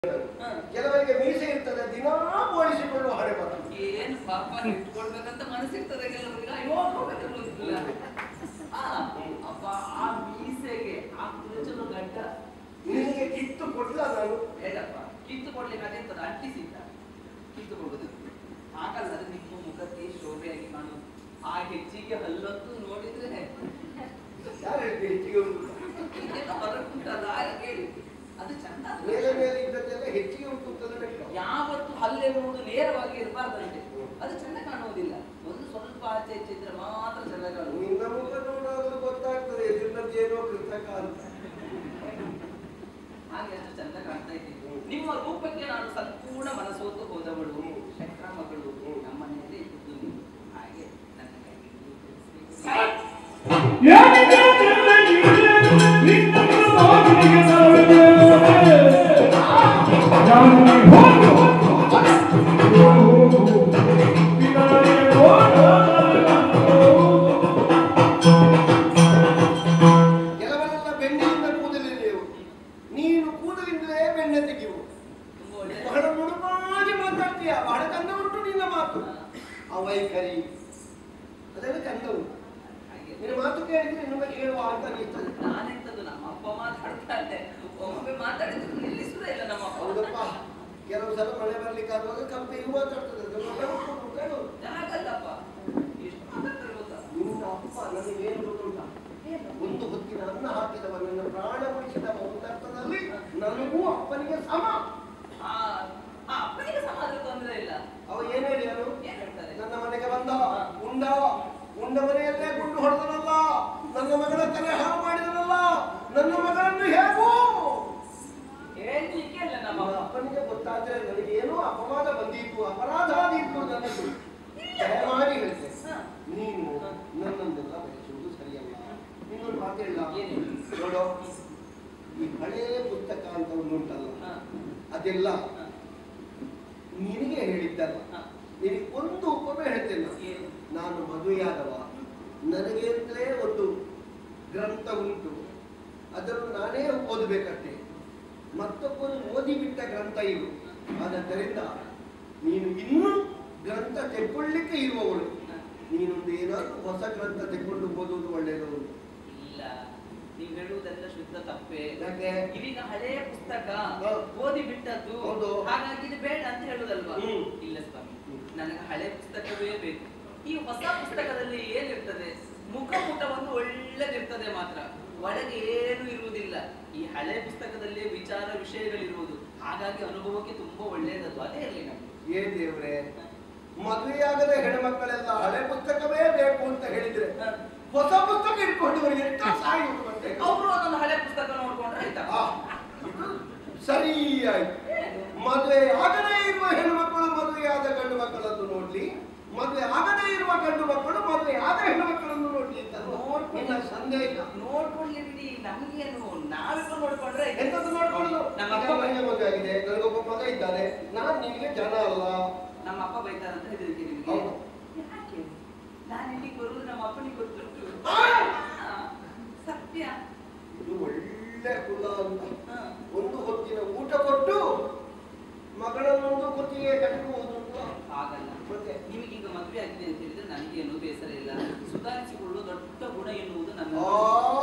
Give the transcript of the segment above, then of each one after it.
ಹ. ಕೆಲವರಿಗೆ ಮೀಸೆ ಇರ್ತದೆ ದಿನಾ ಬೋಳಿಸಿಕೊಳ್ಳುವ ಹಣೆ ಬರ ಏನು ಪಾಪ ಇಟ್ಕೊಳ್ಬೇಕಂತ ಮನಸ್ಸಿರ್ತದೆ ಕೆಲವರಿಗೆ ಅಯ್ಯೋ ಹೋಗೋದಿಲ್ಲ ಆ, ಅಪ್ಪ ಆ ಮೀಸೆಗೆ ಆ ಕುಲಚಲು ಗಡ್ಡ ನಿನಗೆ ಕಿತ್ತು ಕೊಡ್ಲ ನಾನು ಬೇಡಪ್ಪ ಕಿತ್ತು ಕೊಡ್ಲಿಕ್ಕೆ ಅದೆಂತದ ಅಂಟಿಸಿದ್ದ ಕಿತ್ತು ಕೊಡುದು ಹಾಗಲ್ಲ ಅದು ನಿಮ್ಮ ಮುಖಕ್ಕೆ ಶೋಭೆಯಾಗಿ ಕಾಣುದು ಆ ಹೆಚ್ಚಿಗೆ ಹಲ್ಲೊತ್ತು ನೋಡಿದ್ರೆ ಯಾರು ಹೇಳಿದ್ರು ಹೆಚ್ಚಿಗೆ ಉಂಟು ಇದೆಲ್ಲ ಹೊರಗುಂಟಲ್ಲ ಹಾಗೆ ಕೇಳಿ ಅದು ಚಂದ ಅದು. ಮೇಲೆ ಮೇಲೆ ಇದ್ದದ್ದೆಲ್ಲ ಹೆಚ್ಚಿಗೆ ಉಂಟು ಅಂತಲೇ ಲೆಕ್ಕ. ಯಾವತ್ತು ಹಲ್ಲೆನ್ನುವುದು ನೇರವಾಗಿ ಇರಬಾರ್ದಂತೆ ಅದು ಚೆಂದ ಕಾಣುವುದಿಲ್ಲ ಒಂದು ಸ್ವಲ್ಪ ಆಚೆ ಈಚೆ ಇದ್ರೆ ಮಾತ್ರ ಚೆಂದ ಕಾಣುವುದು ನಿನ್ನ ಮುಖ ನೋಡೋದು ಗೊತ್ತಾಗ್ತದೆ ಎದುರಿನದ್ದು ಏನೋ ಕೃತಕ ಅಂತ ಹಾಗೆ ಅಷ್ಟು ಚಂದ ಕಾಣ್ತಾ ಇದ್ದೀನಿ ನಿಮ್ಮ ರೂಪಕ್ಕೆ ನಾನು ಸಂಪೂರ್ಣ ಮನಸೋತು ಹೋದವಳು ಹ್ಮ್. ಶಂಕರ ಮಗಳು ಹ್ಮ್. ನಮ್ಮ ಮನೆಯಲ್ಲೇ ಇದ್ದು ನೀವು ಹಾಗೆ ನನ್ನ ಕೈಗೆ ನೀವು ಕೆಲವರೆಲ್ಲ ಬೆನ್ನಿನಿಂದ ಕೂದಲಿದೆಯವು ನೀನು ಕೂದಲಿಂದಲೇ ಬೆಣ್ಣೆ ತೆಗೆಯುವು ತುಂಬಾ ಒಳ್ಳೆ ಬಹಳ ಮುಡುಪಾಗಿ ಮಾತಾಡ್ತೀಯ ಬಹಳ ಚಂದ ಉಂಟು ನಿನ್ನ ಮಾತು ಆ ವೈಖರಿ ಅದೆಲ್ಲ ಚಂದ ಉಂಟು ಹಾಗೆ ನಿನ್ನ ಮಾತು ಕೇಳಿದ್ರೆ ಇನ್ನೊಮ್ಮೆ ಕೇಳುವ ಅಂತ ಅನಿಸ್ತದೆ ನಾನೆಂತದ್ದು ನಮ್ಮ ಅಪ್ಪ ಮಾತಾಡ್ತಾನೆ ಒಮ್ಮೆ ಮಾತಾಡಿದ್ರು ನಿಲ್ಲಿಸುವುದೇ ಇಲ್ಲ ನಮ್ಮ ಅಪ್ಪ ಹೌದಪ್ಪ ಕೆಲವು ಸಲ ಮಳೆ ಬರ್ಲಿಕ್ಕೆ ಆಗುವಾಗ ಕಂಪೆಯು ಮಾತಾಡ್ತದೆ ಅದನ್ನ ಕೇಳ್ಕೊಂಡು ಕೇಳು. ಚೆನ್ನಾಗಲ್ಲಪ್ಪ ಎಷ್ಟು ಮಾತಾಡ್ತಾರೆ ಗೊತ್ತಾ ನಿನ್ನ ಅಪ್ಪ ನನಗೇನು ಗೊತ್ತುಂಟ ಒಂದು ಹೊತ್ತಿನ ಅನ್ನ ಹಾಕಿದವ ನನ್ನ ಪ್ರಾಣ ಉಳಿಸಿದವ ಒಂದರ್ಥದಲ್ಲಿ ನನಗೂ ಅಪ್ಪನಿಗೆ ಸಮ ಆ ಆ ಅಪ್ಪನಿಗೆ ಸಮಾಜ ತೊಂದರೆ ಇಲ್ಲ ಅವ ಏನ್ ಹೇಳಿಯನು ಏನ್ ಹೇಳ್ತಾರೆ ನನ್ನ ಮನೆಗೆ ಬಂದ ಉಂಡ ಉಂಡ ಮನೆಯಲ್ಲೇ ಗುಂಡು ಹೊಡೆದನಲ್ಲ ನನ್ನ ಮಗಳ ತಲೆ ಹಾಳು ಮಾಡಿದನಲ್ಲ ನನ್ನ ಮಗಳನ್ನು ಹೇಗೂ ಹೇಳ್ಲಿಕ್ಕೆ ಇಲ್ಲ ನಮ್ಮ ನಮ್ಮ ಅಪ್ಪ ಅಪ್ಪನಿಗೆ ಗೊತ್ತಾದ್ರೆ ನನಗೆ ಏನೋ ಅಪವಾದ ಬಂದಿತ್ತು ಅಪರಾಧ ಆದೀತು ನನ್ನದು ದಯಮಾಡಿ ಹೇಳ್ತೇನೆ ಹ. ನೀನು ನನ್ನನ್ನೆಲ್ಲ ಬಯಸುವುದು ಸರಿಯಲ್ಲ ಇನ್ನೊಂದು ಮಾತು ಹೇಳ ಏನು? ನೋಡು ಈ ಹಳೇ ಪುಸ್ತಕ ಅಂತ ಒಂದು ಉಂಟಲ್ಲ ಹ. ಅದೆಲ್ಲ ಹ. ನಿನಗೆ ಹೇಳಿದ್ದಲ್ಲ ಹ. ನಿನಗೆ ಒಂದು ಉಪಮೆ ಹೇಳ್ತೇನೆ ನಾನು. ಏನು? ನಾನು ಮದುವೆಯಾದವ ನನಗೆ ಅಂತಲೇ ಒಂದು ಗ್ರಂಥ ಉಂಟು ಅದನ್ನು ನಾನೇ ಓದಬೇಕಷ್ಟೇ ಮತ್ತೊಬ್ಬರು ಓದಿಬಿಟ್ಟ ಗ್ರಂಥ ಇದು ಆದ್ದರಿಂದ ನೀನು ಇನ್ನೂ ಗ್ರಂಥ ತೆಕ್ಕೊಳ್ಳಿಕ್ಕೆ ಇರುವವಳು ನೀನೊಂದು ಏನಾದರೂ ಹೊಸ ಗ್ರಂಥ ತೆಕ್ಕೊಂಡು ಓದುವುದು ಒಳ್ಳೆಯದು ಇಲ್ಲ ನೀವು ಹೇಳುವುದೆಲ್ಲ ಶುದ್ಧ ತಪ್ಪೇ ಯಾಕೆ ಇದೀಗ ಹಳೆಯ ಪುಸ್ತಕ ಹ. ಓದಿ ಬಿಟ್ಟದ್ದು ಹೌದು. ಹಾಗಾಗಿ ಇದು ಬೇಡ ಅಂತ ಹೇಳುದಲ್ವಾ ಹ್ಮ್. ಇಲ್ಲ ಸ್ವಾಮಿ ಹ್ಮ್. ನನಗೆ ಹಳೆ ಪುಸ್ತಕವೇ ಬೇಕು ಈ ಹೊಸ ಪುಸ್ತಕದಲ್ಲಿ ಏನಿರ್ತದೆ ಮುಖಪುಟ ಒಂದು ಒಳ್ಳೆದಿರ್ತದೆ ಮಾತ್ರ ಒಳಗೆ ಏನು ಇರುವುದಿಲ್ಲ ಈ ಹಳೆ ಪುಸ್ತಕದಲ್ಲಿ ವಿಚಾರ ವಿಷಯಗಳಿರುವುದು ಹಾಗಾಗಿ ಅನುಭವಕ್ಕೆ ತುಂಬಾ ಒಳ್ಳೆಯದದು ಅದೇ ಇರಲಿ ನಮ್ಗೆ ಏ ದೇವ್ರೆ ಮದುವೆಯಾಗದ ಹೆಣ್ಮಕ್ಕಳೆಲ್ಲ ಹಳೆ ಪುಸ್ತಕವೇ ಬೇಕು ಅಂತ ಹೇಳಿದ್ರೆ ಹೊಸ ಪುಸ್ತಕ ಇಟ್ಕೊಂಡು ಎಷ್ಟು ಸಾಯುವುದು ಮತ್ತೆ ಅವರು ಅದೊಂದು ಹಳೆ ಪುಸ್ತಕ ನೋಡ್ಕೊಂಡ್ರೆ ಆಯ್ತಾ ಆ, ಇದು ಸರಿ ಆಯ್ತು ಮದುವೆ ಆಗದೇ ಇರುವ ಹೆಣ್ಣುಮಕ್ಕಳು ಮದುವೆಯಾದ ಗಂಡು ಮಕ್ಕಳನ್ನು ನೋಡ್ಲಿ ಮದುವೆ ಆಗದೇ ಇರುವ ಗಂಡು ಮಕ್ಕಳು ಮದುವೆ ಆದ ಹೆಣ್ಣು ಮಕ್ಕಳನ್ನು ನೋಡ್ಲಿ ಅಂತ ನಿನ್ನ ಸಂದೇಹ ನೋಡ್ಕೊಳ್ಳಿ ಬಿಡಿ ನಮಗೇನು ನಾವಿಬ್ಬರು ನೋಡ್ಕೊಂಡ್ರೆ ಆಯ್ತು. ಎಂತದ್ದು ನೋಡ್ಕೊಳ್ಳೋದು ನಮ್ಮ ನಮ್ಮ ಅಪ್ಪ ಅಪ್ಪ ಮನೆ ಮದುವೆ ಆಗಿದೆ ನನಗೊಬ್ಬ ಮಗ ಇದ್ದಾನೆ ನಾನು ನಿನಗೆ ಜನ ಅಲ್ಲ ನಮ್ಮ ಅಪ್ಪ ಬೈತಾರಂತ ಹೆದರಿಕೆ ನಿಮಗೆ ಹೌದು. ಯಾಕೆ ನಾನು ಇಲ್ಲಿಗೆ ಬರುವುದು ನಮ್ಮ ಅಪ್ಪನಿಗೆ ಗೊತ್ತುಂಟು ಆ! ಆ, ಸತ್ಯ ಇದು ಒಳ್ಳೆ ಕುಲ ಅಂತ ಹ. ಒಂದು ಹೊತ್ತಿನ ಊಟ ಕೊಟ್ಟು ಮಗಳನ್ನೊಂದು ಕುತ್ತಿಗೆ ಕಟ್ಟುವುದು ಅಂತ ಹಾಗಲ್ಲ ಮತ್ತೆ ನಿಮಗೀಗ ಮದುವೆ ಆಗಿದೆ ಅಂತ ಹೇಳಿದ್ರೆ ನನಗೇನು ಬೇಸರ ಇಲ್ಲ ಸುಧಾರಿಸಿಕೊಳ್ಳುವ ದೊಡ್ಡ ಗುಣ ಎನ್ನುವುದು ನನ್ನ ಆ,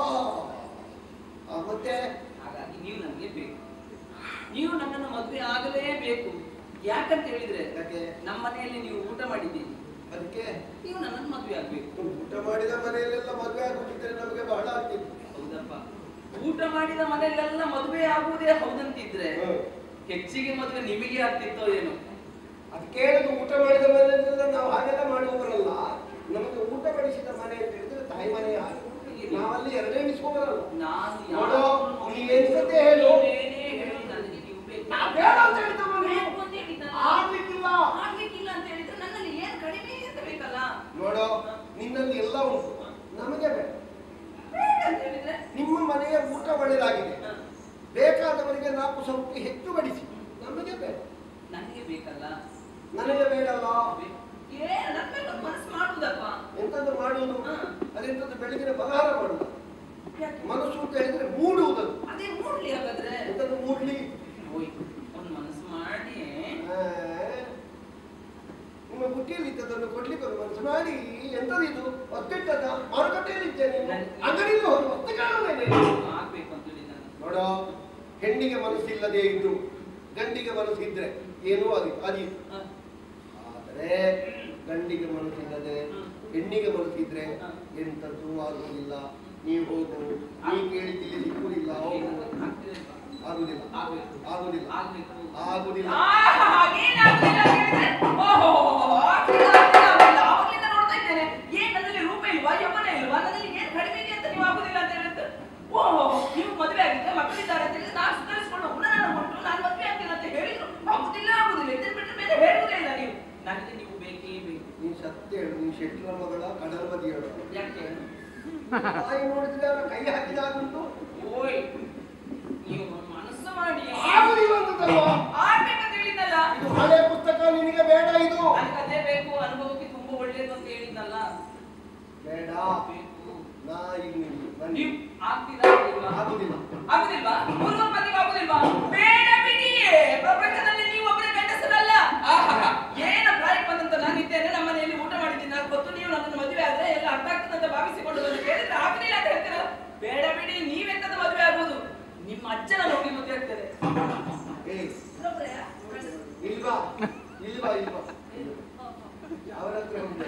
ಆ, ಮತ್ತೆ ಹಾಗಾಗಿ ನೀವು ನನಗೆ ಬೇಕು ನೀವು ನನ್ನನ್ನು ಮದುವೆ ಆಗಲೇಬೇಕು ಯಾಕಂತ ಹೇಳಿದ್ರೆ ಯಾಕೆ ನಮ್ಮ ಮನೆಯಲ್ಲಿ ನೀವು ಊಟ ಮಾಡಿದ್ದೀರಿ ಅದಕ್ಕೆ ನೀವು ನನ್ನನ್ನು ಮದುವೆ ಆಗ್ಬೇಕು ಊಟ ಮಾಡಿದ ಮನೆಯಲ್ಲೆಲ್ಲ ಮದುವೆ ಆಗುತ್ತಿದ್ರೆ ನಮಗೆ ಬಹಳ ಆಗ್ತಿತ್ತು ಹೌದಪ್ಪ ಊಟ ಮಾಡಿದ ಮನೆಯಲ್ಲೆಲ್ಲ ಮದುವೆ ಆಗುವುದೇ ಹೌದಂತಿದ್ರೆ ಹ್ಮ್. ಹೆಚ್ಚಿಗೆ ಮದುವೆ ನಿಮಗೆ ಆಗ್ತಿತ್ತೋ ಏನೋ ಅದು ಕೇಳಿದ ಊಟ ಮಾಡಿದ ಮನೆಯಲ್ಲೆಲ್ಲ ನಾವು ಹಾಗೆಲ್ಲ ಮಾಡುವವರಲ್ಲ ನಮಗೆ ಊಟ ಬಡಿಸಿದ ಮನೆ ಅಂತ ಹೇಳಿದ್ರೆ ತಾಯಿ ಮನೆ ಹಾಗೆ ನಾವಲ್ಲಿ ಎರಡೇ ಎಣಿಸ್ಕೋಬರಲ್ಲ ನಾನು ನೋಡು, ಯಾರನ್ನು ನೀ ಎಂತದ್ದೇ ಹೇಳು. ನೀವೇನೇ ಹೇಳಿ ನನಗೆ ನೀವು ಬೇಕು. ನಾ ಬೇಡ ಅಂತ ಹೇಳಿದವ ನೀನು. ಬೇಕು ಅಂತ ಹೇಳಿದ್ದಲ್ಲ. ಆಗ್ಲಿಕ್ಕಿಲ್ಲ ಆಗ್ಲಿಕ್ಕಿಲ್ಲ ಅಂತ ಹೇಳಿದ್ರೆ ನನ್ನಲ್ಲಿ ಏನು ಕಡಿಮೆ ಇದೆ ಅಂತ ಬೇಕಲ್ಲ ನೋಡು ನಿನ್ನಲ್ಲಿ ಎಲ್ಲ ಉಂಟು ನಮಗೆ ಬೇಡ ಬೇಡ ಅಂತ ಹೇಳಿದ್ರೆ ನಿಮ್ಮ ಮನೆಯ ಊಟ ಒಳ್ಳೆಯದಾಗಿದೆ ಹ, ಬೇಕಾದವರಿಗೆ ನಾಲ್ಕು ಸಂಖ್ಯೆ ಹೆಚ್ಚು ಬಡಿಸಿ ನಮಗೆ ಬೇಡ ನನಗೆ ಬೇಕಲ್ಲ ನನಗೆ ಬೇಡಲ್ಲ ಏನು ನನ್ನ ಮೇಲೆ ಒಂದು ಮನಸ್ಸು ಮಾಡುದಪ್ಪ ಎಂತದ್ದು ಮಾಡುವುದು ಹ. ಅದೆಂತದ್ದು ಬೆಳಗಿನ ಪಲಹಾರ ಮಾಡುವುದು ಯಾಕೆ? ಮನಸ್ಸು ಅಂತ ಹೇಳಿದ್ರೆ ಮೂಡುವುದದು ಅದೇ ಮೂಡ್ಲಿ ಹಾಗಾದ್ರೆ ಎಂತದ್ದು ಮೂಡ್ಲಿ ಹೋಯ್ ಒಂದು ಮನಸ್ಸಿಲ್ಲದೆ ಇದ್ದು ಗಂಡಿಗೆ ಮನಸ್ಸಿದ್ರೆ ಏನೂ ಅದು ಅದೀತು ಹ. ಆದರೆ ಗಂಡಿಗೆ ಮನಸ್ಸಿಲ್ಲದೆ ಹೆಣ್ಣಿಗೆ ಮನಸ್ಸಿದ್ರೆ ಹ. ಎಂಥದ್ದು ಆಗುವುದಿಲ್ಲ ನೀವು ಹೋಗು ನೀ ಕೇಳಿದ್ದಿಲ್ಲಿ ಸಿಕ್ಕುವುದಿಲ್ಲ ಹೋಗು ಆಗ್ತಿದೆ ಅಲ್ವಾ? ಆಗುದಿಲ್ಲ ಆಗ್ಬೇಕು. ಆಗುದಿಲ್ಲ ಆಗ್ಬೇಕು. ಆಗುದಿಲ್ಲ ಆಹಾ, ಏನಾಗ್ಲಿಲ್ಲ ಹೇಳಿದ್ರೆ, ಓಹೋ, ಆಗ್ಲಿಲ್ಲ, ಆಗ್ಲಿಲ್ಲ, ಆಗ್ಲಿಲ್ಲ. ಆವಾಗ್ಲಿಂದ ನೋಡ್ತಾ ಇದ್ದೇನೆ. ಏನ್ ನನ್ನಲ್ಲಿ ರೂಪ ಇಲ್ವಾ ಯೌವನ ಇಲ್ವಾ ನನ್ನಲ್ಲಿ ಏನ್ ಕಡಿಮೆ ಇದೆ ಅಂತ ನೀವು ಆಗುದಿಲ್ಲ ಅಂತ ಹೇಳಿದ್ರೆ ಓಹೋ ನೀವು ಮದುವೆ ಆಗಿದ್ರೆ ಮಕ್ಕಳಿದ್ದಾರೆ ಅಂತ ಹೇಳಿದ್ರೆ ನಾನು ಸುಧಾರಿಸಿಕೊಂಡು ಉನ್ನತ ಕೊಟ್ಟು ನಾನು ಮದುವೆ ಆಗ್ತೀನಿ ಅಂತ ಹೇಳಿದ್ರು ಆಗುದಿಲ್ಲ ಆಗುದಿಲ್ಲ ಇದನ್ನ ಬಿಟ್ಟರೆ ಬೇರೆ ಹೇಳುವುದೇ ಇಲ್ಲ ನೀವು ನನಗೆ ನೀವು ಬೇಕೇ ಬೇಕು ನೀನ್ ಸತ್ಯ ಹೇಳು ನೀನ್ ಶೆಟ್ಲರ ಮಗಳ ಕಡಲ ಬದಿ ಹೇಳು ಯಾಕೆ ತಾಯಿ ನೋಡಿದ್ರೆ ಅವರ ಕೈ ಹಾಕಿದಾಗುಂಟು ಓಯ್ ನೀವು ಮನಸ್ಸು ಮಾಡಿ ಆಗುದಿಲ್ಲ ಅಂತಲ್ವಾ ಆಗ್ಬೇಕಂತ ಹೇಳಿದ್ನಲ್ಲ ಇದು ಹಳೆ ಪುಸ್ತಕ ನಿನಗೆ ಬೇಡ ಇದು ನನಗೆ ಅದೇ ಬೇಕು ಅನುಭವಕ್ಕೆ ತುಂಬಾ ಒಳ್ಳೇದು ಅಂತ ಹೇಳಿದ್ನಲ್ಲ ಬೇಡ ಬೇಕು ನಾ ಈಗ ನಿಲ್ಲಿ ಬನ್ನಿ ನೀವು ಆಗ್ತೀರಾ ಇಲ್ವಾ? ಆಗುದಿಲ್ಲ ಆಗುದಿಲ್ವಾ ಮೂರು ಮಂದಿಗೆ ಆಗುದಿಲ್ವಾ ಬೇಡ ಬಿಡಿಯೇ ಪ್ರಪಂಚದಲ್ಲಿ ನೀವು ಒಬ್ಬರೇ ಗಂಡಸರಲ್ಲ ಆಹಾ, ಏನ ಪ್ರಾಯಕ್ಕೆ ಬಂದಂತ ನಾನಿದ್ದೇನೆ ನಮ್ಮ ಮನೆಯಲ್ಲಿ ಊಟ ಮಾಡಿದ್ದೀನಿ నాకు ಗೊತ್ತು ನೀವು ನನ್ನನ್ನು ಮದುವೆ ಆದ್ರೆ ಎಲ್ಲ ಅರ್ಥ ಆಗ್ತದೆ ಅಂತ ಭಾವಿಸಿಕೊಂಡು ಬಂದು ಕೇಳಿದ್ರೆ ಆಗುದಿಲ್ಲ ಅಂತ ಹೇಳ್ತೀರಲ್ಲ ಬೇಡ ಬಿಡಿ ನೀವೆಂತದ ಮದುವೆ ಆಗುವುದು ನಿಮ್ಮ ಅಜ್ಜನ ನೋಡಿ ಮದುವೆ ಆಗ್ತದೆ ಏ ಇಲ್ವಾ ಇಲ್ವಾ ಇಲ್ವಾ ಅವರ ಹತ್ರ ಉಂಟು.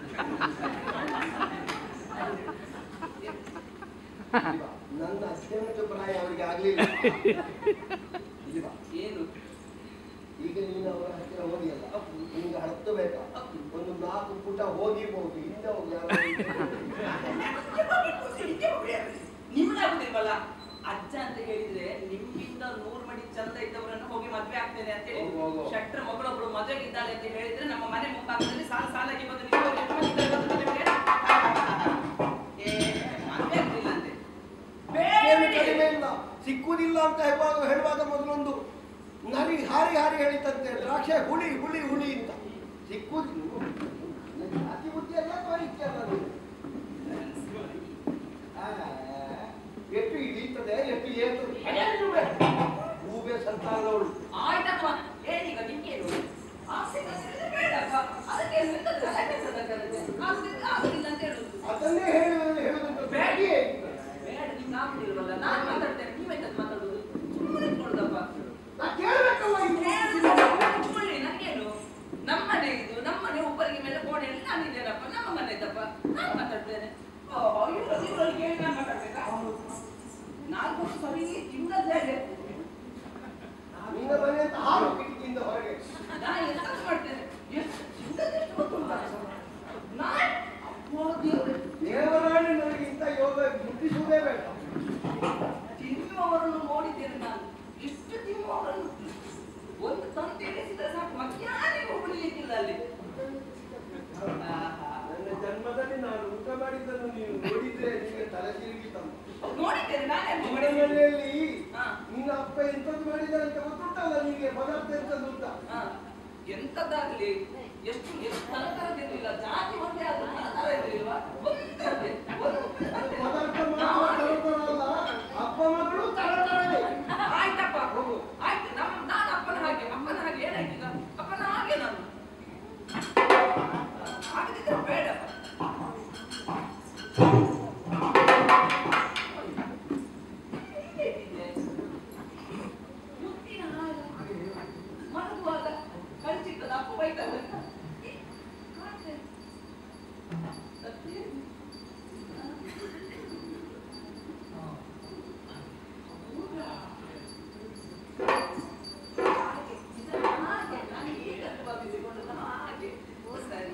ಇಲ್ವಾ? ನನ್ನ ಅತ್ಯಂತ ಪ್ರಾಯ ಅವರಿಗೆ ಆಗ್ಲಿಲ್ಲ ಇಲ್ವಾ ಏನು ಈಗ ನೀನು ಅವರ ಹತ್ತಿರ ಹೋಗಿಯಲ್ಲ ನಿಮ್ಗೆ ಹತ್ತಬೇಕಾ ಒಂದು ನಾಲ್ಕು ಪುಟ ಹೋಗಿರ್ಬಹುದು ಹಿಂದೆ ಹೋಗಿ ಯಾರೋ ನಿಮ್ಗಾಗುದಿಲ್ವಲ್ಲ ಅಜ್ಜ ಅಂತ ಹೇಳಿದ್ರೆ ನಿಮ್ಗಿಂತ ನೂರ್ ಮಡಿ ಚಂದ ಇದ್ದವರನ್ನು ಹೋಗಿ ಮದ್ವೆ ಆಗ್ತೇನೆ ಅಂತ ಹೇಳಿ ಹೋಗು, ಹೋಗು. ಶೆಟ್ರ ಮಗಳೊಬ್ಳು ಮದುವೆಗೆ ಇದ್ದಾಳೆ ಅಂತ ಹೇಳಿದ್ರೆ ನಮ್ಮ ಮನೆ ಮುಂಭಾಗದಲ್ಲಿ ಸಾಲ ಸಾಲಾಗಿ ಬಂದು ನಿಂತು ಎಷ್ಟು ಮಂದಿ ಇದ್ದಾರೆ ಗೊತ್ತಾ ನಿಮ್ಗೆ? ಏ, ಮದ್ವೆ ಆಗ್ಲಿಲ್ಲ ಅಂತೆ ಏನು ಕಡಿಮೆ ಇಲ್ಲ ಸಿಕ್ಕುವುದಿಲ್ಲ ಅಂತ ಹೇಳುವಾಗ ಹೇಳುವಾಗ ಮೊದಲೊಂದು ನರಿ ಹಾರಿ ಹಾರಿ ಹೇಳಿತಂತೆ ದ್ರಾಕ್ಷೆ ಹುಳಿ ಹುಳಿ ಹುಳಿ ಅಂತ ಸಿಕ್ಕುವುದಿಲ್ಲ ಅತಿ ಬುದ್ಧಿ ಎಲ್ಲ ತೋರಿಕೆ ಅಲ್ಲ ಅದು. ಆ, ಎಷ್ಟು ಇಳೀತದೆ ಎಷ್ಟು ಏರ್ತದೆ ಹೂವೆ ಸಂತಾನದವಳು ಆಯ್ತಪ್ಪ ಏನೀಗ ನಿಮ್ಗೇನು ಆಸೆ ಕಸಿದ್ರೆ ಬೇಡಪ್ಪ ಅದಕ್ಕೆ ಎಂತದ್ದು ಸೆಕೆಂಡ್ ಆಗುದಿಲ್ಲ ಆಗುದಿಲ್ಲ ಅಂತ ಹೇಳುದು ಅದನ್ನೇ ಹೇಳಿ ಹೇಳುದಂತ ಬೇಡಿಯೇ ಬೇಡ ನಿಮ್ಗೆ ಆಗುದಿಲ್ವಲ್ಲ ನಾನು ಮಾತಾಡ್ತೇನೆ ನೀವೆಂತದ್ದು ಮಾತಾಡುದು ಸುಮ್ಮನೆ ಕೊಡುದಪ್ಪ ನಾ ಕೇಳಬೇಕಲ್ಲ ಕುತ್ಕೊಳ್ಳಿ ನನಗೇನು ನಮ್ಮನೆ ಇದು ನಮ್ಮನೆ ಒಬ್ಬರಿಗೆ ಮೇಲೆ ಕೋಣೆಯಲ್ಲಿ ನಾನಿದ್ದೇನಪ್ಪ ನಮ್ಮ ಮನೆ ಇದ್ದಪ್ಪ ನಾನು ಮಾತಾಡ್ತೇನೆ ಓ, ಇವ್ರು- ಇವ್ರಲ್ಲಿ ಕೇಳಿ ನಾನು ಮಾತಾಡ್ಬೇಕಾ ನಾಲ್ಕು ಸರಿ ತಿಂಗಳದ್ದೇ ನಿನ್ನ ಮನೆ ಅಂತ ಹಾರು ಕಿಟಕಿಯಿಂದ ಹೊರಗೆ ನಾನು ಎಂತ ಮಾಡ್ತೇನೆ ಎಷ್ಟು ಚಿಂತದೆಷ್ಟು ಗೊತ್ತುಂಟಾ ನಾನು ಅಪ್ಪೋ ದೇವ್ರೆ ದೇವರಾಣಿ ನನಗೆ ಇಂಥ ಯೋಗ ಮುಟ್ಟಿಸುವುದೇ ಬೇಡ ತಿನ್ನುವವರನ್ನು ನೋಡಿದ್ದೇನೆ ನಾನು ಎಷ್ಟು ತಿನ್ನುವವರನ್ನು ಒಂದು ತಂತಿ ಎಣಿಸಿದ್ರೆ ಸಾಕು ಮಧ್ಯಾಹ್ನಿಗೂ ಉಳಿಲಿಕ್ಕಿಲ್ಲ ಅಲ್ಲಿ ಆಹಾ. ನನ್ನ ಜನ್ಮದಲ್ಲಿ ನಾನು ಊಟ ಮಾಡಿದ್ದನ್ನು ನೀವು ನೋಡಿದ್ರೆ ನಿಮಗೆ ತಲೆ ತಿರುಗಿತಮ್ಮ ನೋಡಿದ್ದೇನೆ ನಾನೇ ನಿಮ್ಮ ಮನೆಯಲ್ಲಿ ಹಾ. ನಿನ್ನ ಅಪ್ಪ ಎಂತದ್ದು ಮಾಡಿದ್ದಾರೆ ಅಂತ ಗೊತ್ತುಂಟಲ್ಲ ನಿಮಗೆ ಪದಾರ್ಥ ಎಂತದ್ದು ಅಂತ ಹಾ. ಎಂತದ್ದಾಗ್ಲಿ ಎಷ್ಟು ಎಷ್ಟು ತರತರದಿರ್ಲಿಲ್ಲ ಜಾತಿ ಒಂದೇ ಆದ್ರೂ ತರತರ ಇರ್ಲಿಲ್ವಾ ಒಂದೇ ಒಂದೇ, ಒಂದೇ ಅದು ಒಂದೇ. ಪದಾರ್ಥ ಮಾತ್ರ ತರತರಲ್ಲ ಅಪ್ಪ ಮಗಳು ತರತರವೇ ಆಯ್ತಪ್ಪ ಹೋಗು. ಆಯ್ತು ನಮ್ ನಾನು ಅಪ್ಪನ ಹಾಗೆ ಅಪ್ಪನ ಹಾಗೆ ಏನಾಯ್ತು ಈಗ ಅಪ್ಪನ ಹಾಗೆ ನಾನು ಆಗದಿದ್ರೆ ಬೇಡಪ್ಪ ಹೇಗಿದೆ? ಮುತ್ತಿನ ಹಾರ. ಮಲಗುವಾಗ ಕಣ್ಚಿಕ್ಕದ ಅಪ್ಪ ಬೈತಾರೆ ಏ, ಕಾಣ್ತೇನೆ. ಸತ್ಯ? ಹೌದಾ? ಹಾಗೆ, ಇದನ್ನ ಹಾಗೆ, ನಾನು ಹೀಗೆ ಭಾವಿಸಿಕೊಂಡದ್ದು ಹಾಗೆ. ಓ, ಸರಿ.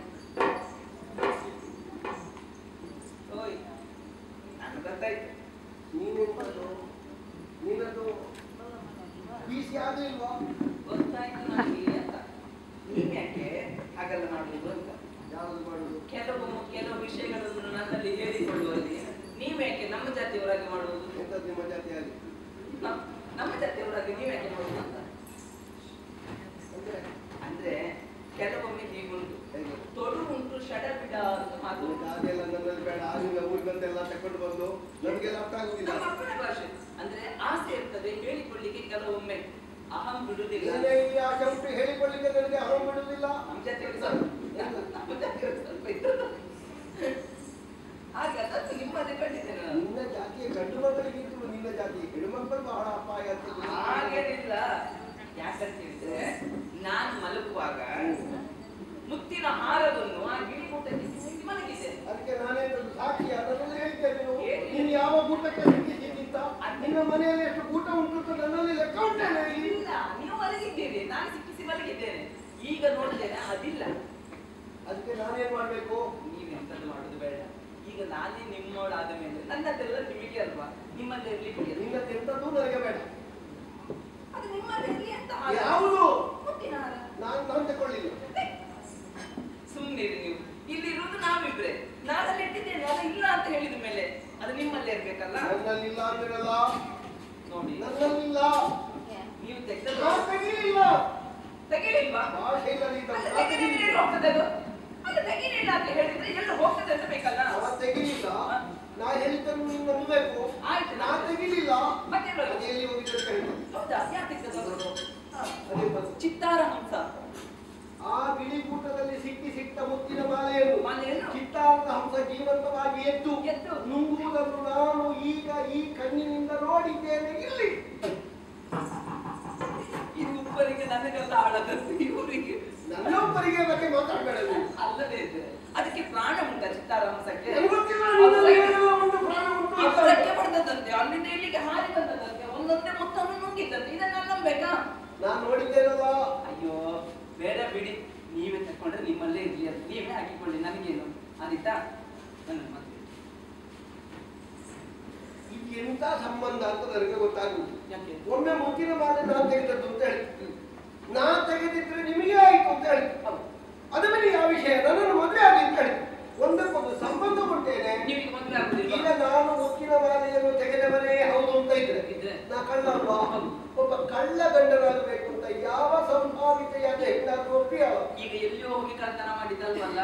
ಓಯ್ ನಾನು ಗೊತ್ತಾಯ್ತು ನೀನೆಂತದ್ದು ನೀನದು ಬೀಸಿ ಆಗ್ಲಿಲ್ವಾ ಗೊತ್ತಾಯ್ತು ನನಗೆ ಅಂತ ನೀವ್ ಯಾಕೆ ಹಾಗೆಲ್ಲ ಮಾಡುವುದು ಅಂತ ಯಾವುದು ಮಾಡುದು ಕೆಲವು ಕೆಲವು ವಿಷಯಗಳನ್ನು ನನ್ನಲ್ಲಿ ಹೇಳಿಕೊಳ್ಳುವಲ್ಲಿ ನೀವ್ಯಾಕೆ ನಮ್ಮ ಜಾತಿಯವರಾಗಿ ಮಾಡುವುದು ಎಂತದ್ದು ನಿಮ್ಮ ಜಾತಿಯಾಗಿ ನಮ್- ನಮ್ಮ ಜಾತಿಯವರಾಗಿ ನೀವ್ಯಾಕೆ ಮಾಡುವುದು ಅಂತ ಅಂದ್ರೆ ಅಂದ್ರೆ ಕೆಲವೊಮ್ಮೆ ಹೀಗುಂಟು ಹೇಗೆ ತೊಡು ಉಂಟು ಶಡಬಿಡ ಅಂತ ಮಾತು ಅದಕ್ಕೆ ಹಾಗೆಲ್ಲ ನನ್ನಲ್ಲಿ ಬೇಡ ಆಗಿನ ಊರಿನಂತೆಲ್ಲ ತಕೊಂಡು ಬಂದು ನಮಗೆಲ್ಲ ಅರ್ಥ ಆಗುದಿಲ್ಲ ನಮ್ಮ ಅಪ್ಪನ ಭಾಷೆ ಅಂದ್ರೆ ಆಸೆ ಇರ್ತದೆ ಹೇಳಿಕೊಳ್ಳಿಕ್ಕೆ ಕೆಲವೊಮ್ಮೆ ಅಹಂ ಬಿಡುವುದಿಲ್ಲ ನಿನ್ನೆ ಇಲ್ಲಿ ಆಚೆ ಉಂಟು ಹೇಳಿಕೊಳ್ಳಿಕ್ಕೆ ನನಗೆ ಅಹಂ ಬಿಡುವುದಿಲ್ಲ ನಮ್ಮ ಜಾತಿಯವರು ಸ್ವಲ್ಪ ನಮ್ಮ ಜಾತಿಯವರು ಸ್ವಲ್ಪ ಇದ್ದದ್ದು ಹಾಗೆ ಅದನ್ನು ನಿಮ್ಮದೇ ಕಂಡಿದ್ದೇನೆ ನಾನು ನಿನ್ನ ಜಾತಿಯ ಗಂಡು ಮಕ್ಕಳಿಗಿಂತಲೂ ನಿನ್ನ ಜಾತಿ ಹೆಣ್ಣು ಮಕ್ಕಳು ಬಹಳ ಅಪಾಯ ಅಂತ ಹಾಗೇನಿಲ್ಲ ನಾನು ಸಿಕ್ಕಿಸಿ ಮಲಗಿದ್ದೇನೆ ಈಗ ನೋಡಿದ್ದೇನೆ ಅದಿಲ್ಲ ಅದಕ್ಕೆ ನಾನೇನ್ ಮಾಡ್ಬೇಕು ನೀವೆಂತದ್ದು ಮಾಡುದು ಬೇಡ ಈಗ ನಾನೇ ನಿಮ್ಮೋಡಾದ ಮೇಲೆ ನನ್ನದೆಲ್ಲ ನಿಮಗೆ ಅಲ್ವಾ ನಿಮ್ಮಲ್ಲಿ ಇರ್ಲಿಕ್ಕೆ ಇಲ್ಲ. ನಿನ್ನ ಎಂತದ್ದು ನನಗೆ ಬೇಡ ಅದು ನಿಮ್ಮಲ್ಲಿ ಇರ್ಲಿ ಅಂತ ಹಾಗೆ. ಯಾವುದು ಮುತ್ತಿನ ಹಾರ. ನಾನು ನಾನು ತಕೊಳ್ಳಿಲ್ಲ ಸುಮ್ಮನಿರಿ ನೀವು ಇಲ್ಲಿ ಇರುವುದು ನಾವಿಬ್ರೆ ನಾನಲ್ಲಿ ಇಟ್ಟಿದ್ದೇನೆ ಅದು ಇಲ್ಲ ಅಂತ ಹೇಳಿದ ಮೇಲೆ ಅದು ನಿಮ್ಮಲ್ಲೇ ಇರ್ಬೇಕಲ್ಲ ನನ್ನಲ್ಲಿಲ್ಲ ಅಂದಿರಲ್ಲ ನೋಡಿ ನನ್ನಲ್ಲಿಲ್ಲ ನೀವು ತೆಗೆದ ನಾನು ತೆಗೀಲಿಲ್ಲ ತೆಗಿಲಿಲ್ವಾ ಭಾಷೆ ಇಲ್ಲದಿದ್ದ ಅಲ್ಲ, ನಾನು ತೆಗಿಲಿಲ್ಲ ಎಲ್ಲಿ ತೆಗೀಲಿಲ್ಲ. ಹೋಗ್ತದೆ ಅದು ಅಲ್ಲ ತೆಗಿಲಿಲ್ಲ ಅಂತ ಹೇಳಿದ್ರೆ ಎಲ್ಲ ಹೋಗ್ತದೆ ಅಂತ ಬೇಕಲ್ಲ ನಾನು ತೆಗೀಲಿಲ್ಲ ನಾ ಹೇಳಿದ್ದನ್ನು ನೀನು ನಂಬಬೇಕು ಆಯ್ತು. ನಾ ತೆಗಿಲಿಲ್ಲ ಮತ್ತೆ ಹೇಳು. ಅದು ಎಲ್ಲಿ ಹೋಗಿದೆ ಅಂತ ಹೇಳು ಹೌದಾ ಯಾಕೆ ತೆಗೆದವರು ಅದೇ ಬಂತು. ಚಿತ್ತಾರ ಹಂಸ ಆ ಬಿಳಿ ಕೂಟದಲ್ಲಿ ಸಿಕ್ಕಿ ಸಿಕ್ತ ಮುತ್ತಿನ ಮಾಲೆಯನ್ನು ಮಾಲೆಯನ್ನು? ಚಿತ್ತಾರದ ಹಂಸ ಜೀವಂತವಾಗಿ ಎದ್ದು ಎದ್ದು? ನುಂಗುವುದನ್ನು ನಾನು ಈಗ ಈ ಕಣ್ಣಿನಿಂದ ನೋಡಿದ್ದೇನೆ ಇಲ್ಲಿ ಈ ಉಪ್ಪರಿಗೆ ನನಗೆಲ್ಲ ಹಾಳಾಗದು ಇವರಿಗೆ ನನ್ನೊಬ್ಬರಿಗೆ ಬಗ್ಗೆ ಮಾತಾಡಬೇಡ ನೀನು. ಅಲ್ಲದೆ ಇದೆ ಅದಕ್ಕೆ ಪ್ರಾಣ ಉಂಟ ಚಿತ್ತಾರ ಹಂಸಕ್ಕೆ ನನಗೆ ಗೊತ್ತಿಲ್ಲ ಅದು ನಿನ್ನಲ್ಲಿ ರೆಕ್ಕೆ- ಏನೆಲ್ಲ ಉಂಟು, ಪ್ರಾಣ ಉಂಟು ಅಂತ. ಅದು ರೆಕ್ಕೆ ಬಡ್ದದಂತೆ ಅಲ್ಲಿಂದ ಇಲ್ಲಿಗೆ ಹಾರಿ ಬಂದದಂತೆ ಒಂದೊಂದೇ ಮೊತ್ತವನ್ನು ನುಂಗಿದ್ದಂತೆ ಇದನ್ನ ನಂಬೇಕಾ ನಾನು ನೋಡಿದ್ದೇನಲ್ಲ ಅಯ್ಯೋ ಬೇಡ ಬಿಡಿ ನೀವೇ ತಕೊಂಡ್ರೆ ನಿಮ್ಮಲ್ಲೇ ಇರ್ಲಿ ಅಂತ ನೀವೇ ಹಾಕಿಕೊಳ್ಳಿ ನನಗೇನು ಆದಿತ್ತಾ ನನ್ನ ಮದುವೆ ಇದು ಎಂತ ಸಂಬಂಧ ಅಂತ ನನಗೆ ಗೊತ್ತಾಗುವುದು ಯಾಕೆ ಒಮ್ಮೆ ಮುತ್ತಿನ ಮಾಲೆ ನಾನು ತೆಗೆದದ್ದು ಅಂತ ಹೇಳಿ ನಾನು ತೆಗೆದಿದ್ರೆ ನಿಮಗೆ ಆಯ್ತು ಅಂತ ಹೇಳಿ ಹೌದು ಅದ ಮೇಲೆ ಯಾವ ವಿಷಯ ನನ್ನನ್ನು ಮದುವೆ ಆಗಿ ಅಂತ ಹೇಳಿ ಒಂದಕ್ಕೊಂದು ಸಂಬಂಧ ಕೊಟ್ಟೇನೆ ನೀವೀಗ ಮದುವೆ ಈಗ ಆಗುದಿಲ್ಲ ನಾನು ಮುತ್ತಿನ ಮಾಲೆಯನ್ನು ತೆಗೆದವನೇ ಹೌದು ಅಂತ ಇದ್ರೆ ಇದ್ರೆ ನಾ ಕಳ್ಳ ಅಲ್ವಾ ಹೌದು. ಒಬ್ಬ ಕಳ್ಳ ಗಂಡನಾಗಬೇಕು ಅಂತ ಯಾವ ಸಂಭಾವಿತೆಯಾದ ಹೆಣ್ಣಾದ್ರೂ ಒಪ್ಪಿ ಅವ ಈಗ ಎಲ್ಲಿಯೋ ಹೋಗಿ ಕಳ್ತನ ಮಾಡಿದ್ದಲ್ವಲ್ಲ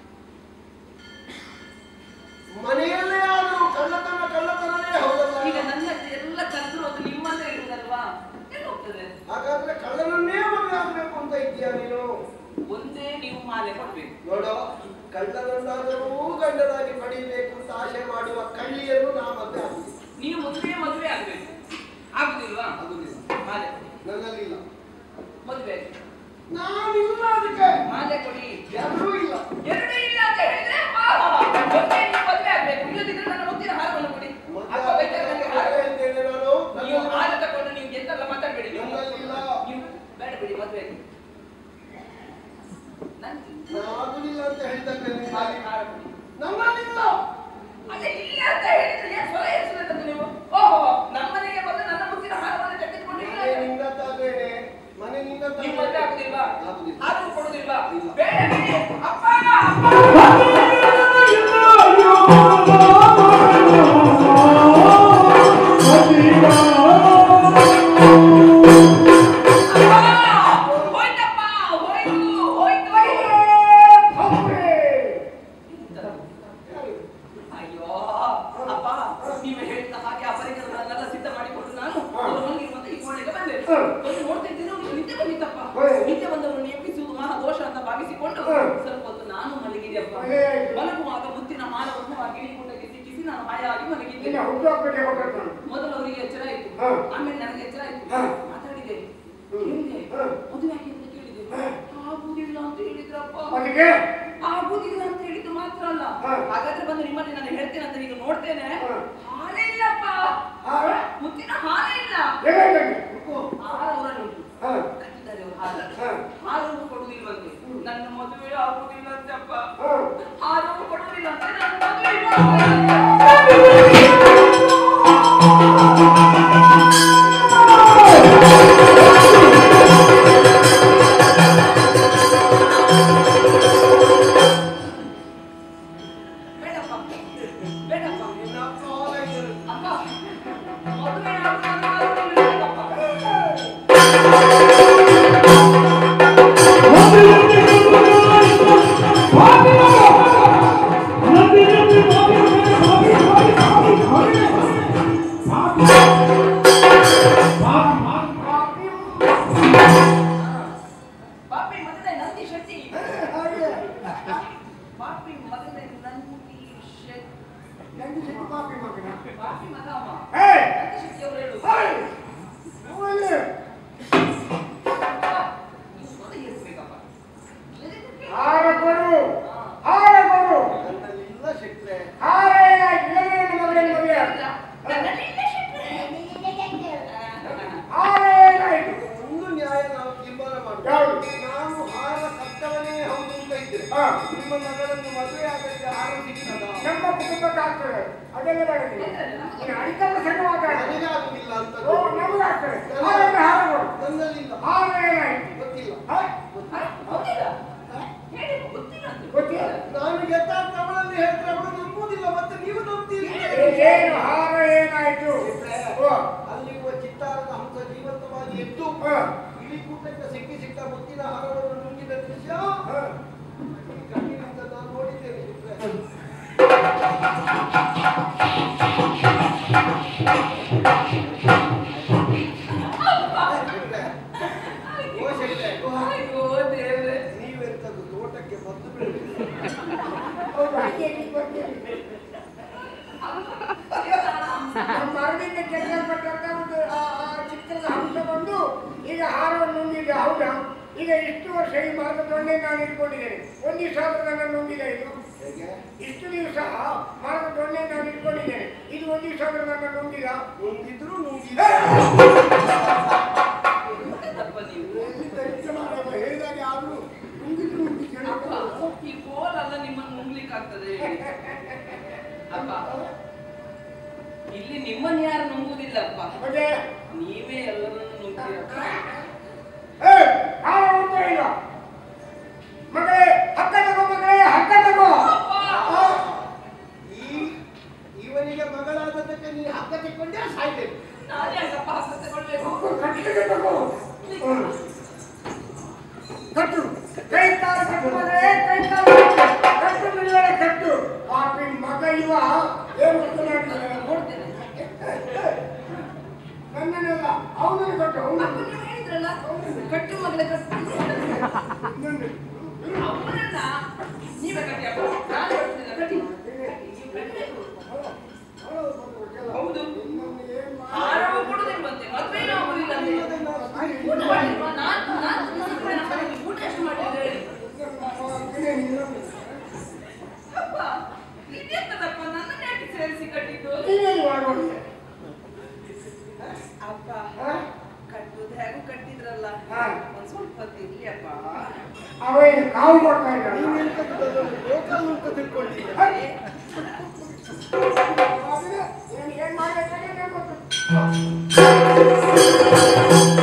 ಮನೆಯಲ್ಲೇ ಆದರೂ ಕಳ್ಳತನ ಕಳ್ಳತನನೇ ಹೌದಲ್ಲ ಈಗ ನನ್ನ ಎಲ್ಲ ಕದ್ರು ಅದು ನಿಮ್ಮಲ್ಲೇ ಇರುವುದಲ್ವಾ ಎಲ್ಲಿ ಹೋಗ್ತದೆ ಹಾಗಾದ್ರೆ ಕಳ್ಳನನ್ನೇ ಮದುವೆ ಆಗ್ಬೇಕು ಅಂತ ಇದ್ದೀಯಾ ನೀನು ಒಂದೇ ನೀವು ಮಾಲೆ ಕೊಡ್ಬೇಕು ನೋಡೋ ಕಳ್ಳನನ್ನಾದರೂ ಗಂಡನಾಗಿ ಪಡೀಬೇಕು ಅಂತ ಆಸೆ ಮಾಡುವ ಕಳ್ಳಿಯನ್ನು ನಾ ಮದುವೆ ಆಗುದು ನೀವು ಒಂದೇ ಮದುವೆ ಆಗ್ಬೇಕು ಆಗುದಿಲ್ವಾ ಆಗುದಿಲ್ಲ ಮಾಲೆ ಕೊಡಿ ನನ್ನಲ್ಲಿಲ್ಲ ಮದುವೆ ನಾನಿಲ್ಲ ಅದಕ್ಕೆ ಮಾಲೆ ಕೊಡಿ ಯಾರೂ ಇಲ್ಲ ಎರಡು ಇಲ್ಲ ಅಂತ ಹೇಳಿದ್ರೆ ಆಹಾ, ಒಂದೇ ನೀವು ಮದುವೆ ಆಗ್ಬೇಕು ಇಲ್ಲದಿದ್ರೆ ನನ್ನ ಮುತ್ತಿನ ಹಾರವನ್ನು ಕೊಡಿ ಮದುವೆ ಅಥವಾ ಬೇಕಾದ್ರೆ ನನಗೆ ಹಾರ ಆಗ್ಬೇಕು ಅಂತ ಹೇಳ್ತೇನೆ ನಾನು ನೀವು ನನ್ನ- ಹಾರ ತಗೊಂಡು ನೀವು ಎಂತೆಲ್ಲ ಮಾತಾಡಬೇಡಿ ನೀವು ನನ್ನಲ್ಲಿಲ್ಲ. ನೀವು ಬೇಡ ಬಿಡಿ ಮದುವೆ ಆಗಿ ನನ್ಗೆ ನಾ ಆಗುದಿಲ್ಲ ಅಂತ ಹೇಳ್ತೇನೆ ಹಾರ ಹಾರ ಕೊಡಿ ನನ್ನಲ್ಲಿಲ್ಲ ಅದೇ ಇಲ್ಲ ಅಂತ ಹೇಳಿದ್ರೆ ಏನ್ ಸ್ವರ ಏರಿಸಬೇಕಂತ ನೀವು ಓಹೋ ನಮ್ಮನೆಗೆ ಬಂದು ನನ್ನ ಮುತ್ತಿನ ಹಾರವನ್ನು ತೆಗೆದುಕೊಂಡು ಇಲ್ಲ ಮನೆ ನಿಂದ ತಾವೇನೆ ಮನೆ ನಿಂದ ನೀವು ಮದುವೆ ಆಗುದಿಲ್ವಾ ಆಗುದಿಲ್ಲ. ಹಾರು ಕೊಡುದಿಲ್ವಾ ಇಲ್ಲ. ಬೇಡ ಬಿಡಿ ಅಪ್ಪ ಅಪ್ಪ ಹೋಯ್ತಪ್ಪ ಹೋಯ್ತು ಹೋಯ್ತು ಅಯ್ಯೋ ಅಪ್ಪ ನೀವು ಹೇಳಿದ ಹಾಗೆ ಆ ಪರಿಕರಗಳನ್ನೆಲ್ಲ ಸಿದ್ಧ ಮಾಡಿಕೊಂಡು ನಾನು ಅವರು ಮಲಗಿರುವಂತ ಈ ಕೋಣೆಗೆ ಬಂದೆ ಒಂದು ನೋಡ್ತಾ ಇದ್ದೀನಿ ಅವ್ನಿಗೆ ನಿದ್ದೆ ಬಂದಿತ್ತಪ್ಪ ಹ್ಮ್. ನಿದ್ದೆ ಬಂದವರನ್ನು ಎಬ್ಬಿಸುವುದು ಮಹಾ ದೋಷ ಅಂತ ಭಾವಿಸಿಕೊಂಡು ಹ್ಮ್. ಸ್ವಲ್ಪ ಹೊತ್ತು ನಾನು ಮಲಗಿದೆಯಪ್ಪ ಒಳ್ಳೆ ಆಯ್ತು. ಮಲಗುವಾಗ ಮುತ್ತಿನ ಮಾಲವನ್ನು ಆ ಗಿಳಿಗುಂಡಕ್ಕೆ ಸಿಕ್ಕಿಸಿ ನಾನು ಹಾಯಾಗಿ ಮಲಗಿದ್ದೆ ನಿನ್ನ ಹುಟ್ಟುಹಬ್ಬಕ್ಕೆ ಕೊಟ್ಟದ್ದು ನಾನು. ಮೊದಲು ಅವರಿಗೆ ಎಚ್ಚರ ಆಯ್ತು ಹ್ಮ್. ಆಮೇಲೆ ನನಗೆ ಎಚ್ಚರ ಆಯ್ತು ಹ್ಮ್. ಮಾತಾಡಿದೆ ಹ್ಮ್. ಹೇಳಿದೆ ಹ್ಮ್. ಮದುವೆ ಆಗಿ ಅಂತ ಕೇಳಿದೆ ಹ್ಮ್. ಆಗುದಿಲ್ಲ ಅಂತ ಹೇಳಿದ್ರಪ್ಪ ಅದಕ್ಕೆ ಆಗುದಿಲ್ಲ ಅಂತ ಹೇಳಿದ್ದು ಮಾತ್ರ ಅಲ್ಲ ಹ್ಮ್. ಹಾಗಾದ್ರೆ ಬಂದು ನಿಮ್ಮಲ್ಲಿ ನಾನು ಹೇಳ್ತೇನೆ ಅಂತ ಈಗ ನೋಡ್ತೇನೆ ಹ್ಮ್. ಹಾಲೇ ಇಲ್ಲಪ್ಪ ಹಾರ? ಮುತ್ತಿನ ಹಾಲೇ ಇಲ್ಲ ಹೇಗಾಯ್ತು? ಹುಡುಕು. ಹಾಲು ಅವರಲ್ಲಿ ಉಂಟು ಹಾ. ಕಟ್ಟಿದ್ದಾರೆ ಅವರು ಹಾಲು ಹ್ಮ್. ಹಾಲು ಕೊಡುವುದಿಲ್ವಂತೆ ನನ್ನ ಮದುವೆ ಆಗುದಿಲ್ಲ ಅಂತಪ್ಪ ಹಾ. ಹಾಲು ಕೊಡುವುದಿಲ್ಲ ಅಂತ ನನ್ನ ಮದುವೆ ಇಲ್ಲ. ಬೇಡಪ್ಪ ಬೇಡಪ್ಪ ನಿನ್ನ ಅಪ್ಪ ಹೋದಾಯ್ತು. ಅಪ್ಪ ಮದುವೆ ಆಗುದಿಲ್ಲ ಅಂತ Happy ತೀರ್ಮಾನ ಮಾಡು ಯಾವುದು? ನಾನು ಹಾರ ಕಟ್ಟವನೇ ಹೌದು ಅಂತ ಇದ್ರೆ ಹಾ. ನಿಮ್ಮ ಮಗಳನ್ನು ಮದುವೆ ಆಗಲಿಕ್ಕೆ ಹಾರ ಸಿಗ್ತದ ನಮ್ಮ ಕುಟುಂಬಕ್ಕೆ ಆಗ್ತದೆ ಅದೆಲ್ಲ ಬೇಡ ನೀವು ಇನ್ನು ಅಡಿಕಲ್ಲ ಸಣ್ಣ ಮಾತಾಡ ನನಗೆ ಆಗುದಿಲ್ಲ ಅಂತ ಓ ನಮಗೆ ಆಗ್ತದೆ ಹಾಗಾದ್ರೆ ಹಾರ ಕೊಡು ನನ್ನಲ್ಲಿಲ್ಲ ಹಾರ ಏನಾಯ್ತು ಗೊತ್ತಿಲ್ಲ ಹಾ? ಗೊತ್ತಿಲ್ಲ ಹೇಳಿ ಗೊತ್ತಿಲ್ಲ ಅಂತ. ಗೊತ್ತಿಲ್ಲ ನಾನು ಯಥಾರ್ಥ ಅವಳನ್ನು ಹೇಳಿದ್ರೆ ಅವಳು ನಂಬುವುದಿಲ್ಲ ಮತ್ತೆ ನೀವು ನಂಬ್ತೀರಿ ಏನು ಹಾರ ಏನಾಯ್ತು ಓ ಅಲ್ಲಿರುವ ಚಿತ್ತಾರದ ಹಂಸ ಜೀವಂತವಾಗಿ ಎದ್ದು ಹಾ. ಇಡೀ ಕೂಟಕ್ಕೆ ಸಿಕ್ಕಿ ಸಿಕ್ಕ ಮುತ್ತಿನ ಹಾರವನ್ನು ನುಂಗಿದ ದೃಶ್ಯ ಹಾ. ಈ ಕಣ್ಣಿನಿಂದ ನಾನು ನೋಡಿದ್ದೇನೆ ಶೆಟ್ರೆ. ಶೆಟ್ರೆ, ಓ ಶೆಟ್ರೆ, ಓ ಅಯ್ಯೋ ದೇವ್ರೆ ನೀವೆಂತದ್ದು ತೋಟಕ್ಕೆ ಮದ್ದು ಬೆಳೆದಿದ್ದೀರಿ. ಹೌದು ಹಾಗೆ ನೀವು ಬರ್ತೀರಿ. ನಮ್ಮ ಮರದಿಂದ ಕೆತ್ತಲ್ಪಟ್ಟಂತ ಒಂದು ಆ ಆ ಚಿತ್ರದ ಹಂಸ ಬಂದು ಈಗ ಹಾರವನ್ನು ನುಂಗಿದೆ ಹೌದಾ ಈಗ ಇಷ್ಟು ವರ್ಷ ಈ ಮರದ ದೊಣ್ಣೆ ನಾನು ಇಟ್ಕೊಂಡಿದ್ದೇನೆ ಒಂದು ದಿವಸ ಆದ್ರೂ ನನ್ನ ನುಂಗಿದ ಇದು ಹೇಗೆ? ಇಷ್ಟು ದಿವಸ ಮರದ ದೊಣ್ಣೆ ನಾನು ಇಟ್ಕೊಂಡಿದ್ದೇನೆ ಇದು ಒಂದು ದಿವಸ ಆದ್ರೂ ನನ್ನ ನುಂಗಿದ ನುಂಗಿದ್ರು ನುಂಗಿದ ಎಂತಪ್ಪ ನೀವು ಎಲ್ಲಿಂದ ಹೆಚ್ಚು ಮಾಡಲ್ಲ, ಹೇಳಿದಾಗೆ ಆದ್ರೂ ನುಂಗಿದ್ರು ನುಂಗಿದ್ದೇನೆ. ಅಪ್ಪ ಈ ಕೋಲಲ್ಲ ನಿಮ್ಮನ್ನು ನುಂಗ್ಲಿಕ್ಕೆ ಆಗ್ತದೆ ಹೇಳಿ ಅಪ್ಪ ಇಲ್ಲಿ ನಿಮ್ಮನ್ನ ಯಾರು ನುಂಗುದಿಲ್ಲಪ್ಪ ಮತ್ತೆ ನೀವೇ ಎಲ್ಲರನ್ನು ನುಂಗ್ತೀರಪ್ಪ ಏ, ಹಾರ ಉಂಟೋ ಇಲ್ಲ ಮಗಳೇ ಹಕ್ಕ ತಗೋ ಮಗಳೇ ಹಕ್ಕ ತಗೋ ಆ, ಈ ಇವನಿಗೆ ಮಗಳಾದದಕ್ಕೆ ನೀನು ಹಕ್ಕ ತೆಕ್ಕೊಂಡೇ ಸಾಯ್ಬೇಕು ನಾನು ಯಾಕಪ್ಪ ಹಸ ತಗೊಳ್ಬೇಕು ಕಟ್ಟಿಗೆ ತಗೋ ಹ್ಮ್. ಕಟ್ಟು ಕೈ ಕಾಲ ಕಟ್ಟು ಮಗಳೇ ಕೈ ಕಾಲ ಕಟ್ಟು. ಕಟ್ಟು ಬಿಡುಗಡೆ ಕಟ್ಟು ಪಾಪಿ ಮಗ ಇವ ಏನು ಮಾತನಾಡಿದ್ದಾನೆ ನೋಡ್ತೇನೆ ನನ್ನನ್ನೆಲ್ಲ ಅವನನ್ನು ಕಟ್ಟು ಅಪ್ಪ ಅವನನ್ನು ನೀವು ಹೇಳಿದ್ರಲ್ಲ ಕಟ್ಟು ಮಗಳ ಕಟ್ಟು ಇನ್ನೊಂದು ಅವನನ್ನ ನೀವೇ ಕಟ್ಟಿ ಅಪ್ಪ ನಾನು ಕಟ್ಟುದಿಲ್ಲ ಕಟ್ಟಿ ನೀವು ಕಟ್ಟಬೇಕು ಹೌದು ಹಾರವು ಕೊಡುದಿಲ್ವಂತೆ ಮದುವೆ ಆಗುದಿಲ್ಲ ಅಂತೆ ಊಟ ಮಾಡಿಲ್ವಾ ನಾನು ನಾನು ತಿನ್ನಿಸಿದ್ದೇನಪ್ಪ ನಿಮ್ಗೆ ಊಟ ಎಷ್ಟು ಮಾಡಿದ್ರೆ ಹೇಳಿ ಅಪ್ಪ ಇದೆಂತದಪ್ಪ ನನ್ನನ್ನು ಯಾಕೆ ಸೇರಿಸಿ ಕಟ್ಟಿದ್ದು ಅಪ್ಪ ಕಟ್ಟುದು ಹೇಗೂ ಕಟ್ಟಿದ್ರಲ್ಲ ಹಾ. ಒಂದ್ ಸ್ವಲ್ಪ ತಿರ್ಲಿ ಅಪ್ಪ ಅವೇನು ಕಾವು ಕೊಡ್ತಾ ಇದ್ದಾನೆ ನೀವೆಂತದ್ದು ಲೋಕಲ್ ಅಂತ ತಿಳ್ಕೊಂಡಿದ್ದೀಯ ಏನ್ ಮಾಡ್ಬೇಕಾದ್ರೆ ನಂಗೆ ಗೊತ್ತು.